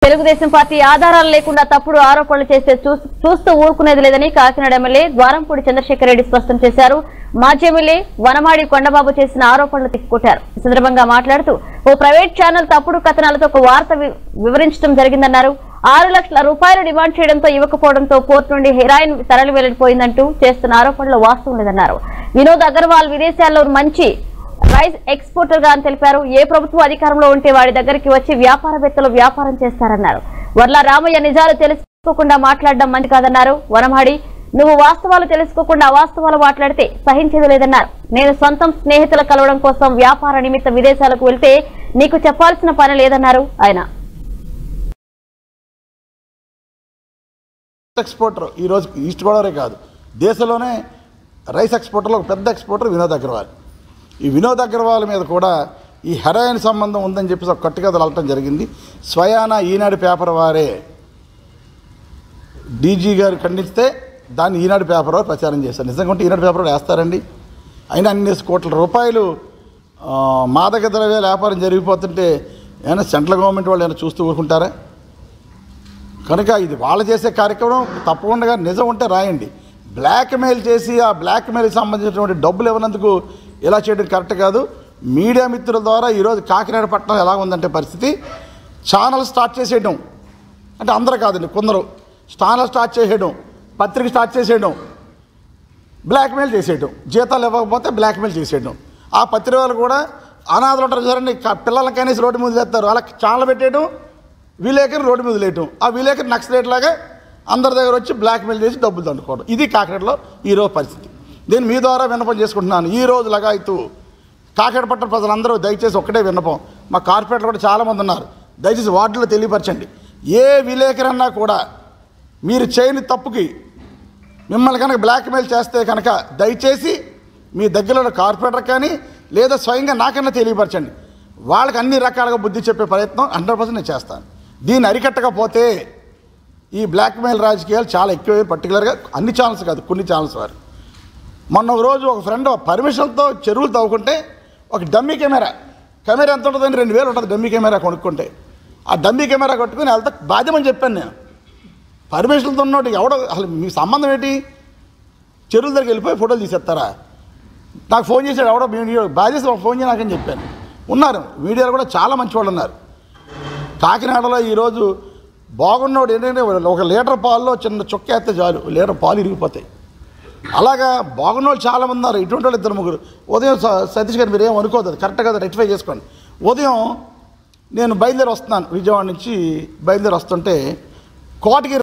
Telugu Desam party ఆధారాలు లేకుండా తప్పుడు ఆరోపణలు చేస్తే చూస్- చూస్తూ ఊరుకునేది లేదని కాకినాడ ఎమ్మెల్యే ద్వారంపూడి చంద్రశేఖర్ రెడ్డి స్పష్టం చేశారు మాజీ ఎమ్మెల్యే వనమాడి కొండబాబు చేసిన ఆరోపణలు తిప్పుకొట్టారు ఈ సందర్భంగా మాట్లాడుతూ ఓ ప్రైవేట్ ఛానల్ తప్పుడు కథనాలతో ఒక వార్త వి- వివరించడం జరిగిందన్నారు ఆరు లక్షల రూపాయలు డిమాండ్ చేయడంతో ఇవ్వకపోవడంతో పోర్టు నుండి హెరాయిన్ తరలి వెళ్లిపోయిందంటూ చేస్తున్న ఆరోపణలు వాస్తవం లేదన్నారు వినోద్ అగర్వాల్ విదేశాల్లో మంచి రైస్ ఎక్స్పోర్టర్ గా అని తెలిపారు ఏ ప్రభుత్వం అధికారంలో ఉంటే వాడి దగ్గరికి వచ్చి వ్యాపారవేత్తలు వ్యాపారం చేస్తారన్నారు వర్ల రామయ్య నిజాలు తెలుసుకోకుండా మాట్లాడడం మంచి కాదన్నారు వనమాడి నువ్వు వాస్తవాలు తెలుసుకోకుండా అవాస్తవాలు మాట్లాడితే సహించేది లేదన్నారు నేను సొంతం స్నేహితులు కలవడం కోసం వ్యాపార నిమిత్త విదేశాలకు వెళ్తే నీకు చెప్పాల్సిన పని లేదన్నారు ఆయన ఎక్స్పోర్టర్ ఈరోజు ఈస్ట్ గోదావరి కాదు దేశంలోనే రైస్ ఎక్స్పోర్టర్లో ఒక పెద్ద ఎక్స్పోర్టర్ వినోద్ అగర్వాల్ ఈ వినోద్ అగర్వాల్ మీద కూడా ఈ హెరాయిన్ సంబంధం ఉందని చెప్పేసి ఒక కట్టుకథలు వెళ్ళటం జరిగింది స్వయాన ఈనాడు పేపర్ వారే డీజీ గారు ఖండిస్తే దాన్ని ఈనాడు పేపర్ వారు ప్రచారం చేశారు నిజంగా ఉంటే ఈనాడు పేపర్ వారు వేస్తారండి అయినా అన్ని కోట్ల రూపాయలు ఆ, మాదక ద్రవ్యాల వ్యాపారం జరిగిపోతుంటే ఏమైనా సెంట్రల్ గవర్నమెంట్ వాళ్ళు ఏమైనా చూస్తూ ఊరుకుంటారా కనుక ఇది వాళ్ళు చేసే కార్యక్రమం తప్పకుండా నిజం ఉంటే రాయండి బ్లాక్ మెయిల్ చేసి ఆ బ్లాక్ మెయిల్కి సంబంధించినటువంటి డబ్బులు ఇవ్వనందుకు ఇలా చేయడం కరెక్ట్ కాదు మీడియా మిత్రుల ద్వారా ఈరోజు కాకినాడ పట్టణం ఎలా ఉందంటే పరిస్థితి ఛానల్ స్టార్ట్ చేసేయడం అంటే అందరూ కాదండి కొందరు ఛానల్ స్టార్ట్ చేసేయడం పత్రిక స్టార్ట్ చేసేయడం బ్లాక్మెయిల్ చేసేయడం జీతాలు ఇవ్వకపోతే బ్లాక్మెయిల్ చేసేయడం ఆ పత్రికలు కూడా అనాథలు ఉంటారు చూడండి క- పిల్లలకి కనీసం రోడ్డు మీద చేస్తారు వాళ్ళకి ఛానల్ పెట్టేయడం విలేకరు రోడ్డు మీద లేయటం ఆ విలేకరు నక్సలైట్ లాగా అందరి దగ్గర వచ్చి బ్లాక్మెయిల్ చేసి డబ్బులు దండుకోవడం ఇది కాకినాడలో ఈరోజు పరిస్థితి నేను మీ ద్వారా విన్నపం చేసుకుంటున్నాను ఈ రోజు లగాయతూ కాకినాడ పట్టణ ప్రజలందరూ దయచేసి ఒక్కటే విన్నపం మా కార్పొరేట్లు కూడా చాలామంది ఉన్నారు దయచేసి వార్డులో తెలియపరచండి ఏ విలేకరన్నా కూడా మీరు చేయని తప్పుకి మిమ్మల్ని కనుక బ్లాక్మెయిల్ చేస్తే కనుక దయచేసి మీ దగ్గరలో కార్పొరేటర్ కానీ లేదా స్వయంగా నాకన్నా తెలియపరచండి వాళ్ళకి అన్ని రకాలుగా బుద్ధి చెప్పే ప్రయత్నం హండ్రెడ్ పర్సెంట్ నేను చేస్తాను దీన్ని అరికట్టకపోతే ఈ బ్లాక్మెయిల్ రాజకీయాలు చాలా ఎక్కువ పర్టికులర్గా అన్ని ఛానల్స్ కాదు కొన్ని ఛానల్స్ వారు మొన్న ఒక రోజు ఒక ఫ్రెండ్ పర్మిషన్తో చెరువులు తవ్వుకుంటే ఒక డమ్మీ కెమెరా కెమెరా ఎంత ఉంటుందని రెండు వేలు ఉంటుంది డమ్మీ కెమెరా కొనుక్కుంటే ఆ డమ్మీ కెమెరా కొట్టుకుని వెళ్తా బాధ్యమని చెప్పాను నేను పర్మిషన్తో ఉన్నోటి ఎవడో అసలు మీ సంబంధం ఏంటి చెరువుల దగ్గరికి వెళ్ళిపోయి ఫోటోలు తీసేస్తారా నాకు ఫోన్ చేశాడు ఎవడో వీడియో బాధ్యత ఒక ఫోన్ చేయ నాకని చెప్పాను ఉన్నారు మీడియాలో కూడా చాలా మంచి వాళ్ళు ఉన్నారు కాకినాడలో ఈరోజు బాగున్నోడు ఏంటంటే ఒక లీటర్ పాల్లో చిన్న చుక్క వేస్తే చాలు లీటర్ పాలు ఇరిగిపోతాయి అలాగా బాగున్నోళ్ళు చాలా మంది ఉన్నారు ఇటువంటి వాళ్ళు ఇద్దరు ముగ్గురు ఉదయం స- సతీష్ గారు మీరు ఏం అనుకోదు అది కరెక్ట్ కదా రెక్టిఫై చేసుకోండి ఉదయం నేను బయలుదేరి వస్తున్నాను విజయవాడ నుంచి బయలుదేరి వస్తుంటే కోటగిరి